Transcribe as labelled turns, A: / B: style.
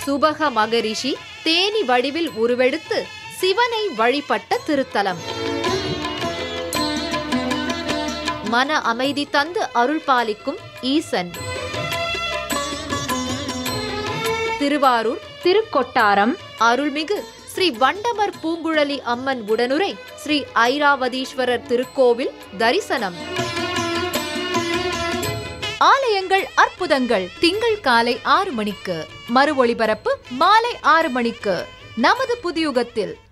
A: சுபக மகரிஷி தேனி வடிவில் உருவெடுத்து சிவனை வழிபட்ட திருத்தலம் மன அமைதி தந்து அருள் பாலிக்கும் ஈசன் திருவாரூர்
B: திருக்கொட்டாரம்
A: அருள்மிகு ஸ்ரீ வண்டமர் பூங்குழலி அம்மன் உடனுரை ஸ்ரீ ஐராவதீஸ்வரர் திருக்கோவில் தரிசனம்
B: ஆலயங்கள் அற்புதங்கள் திங்கள் காலை ஆறு மணிக்கு மறு ஒளிபரப்பு மாலை ஆறு மணிக்கு நமது புதியுகத்தில்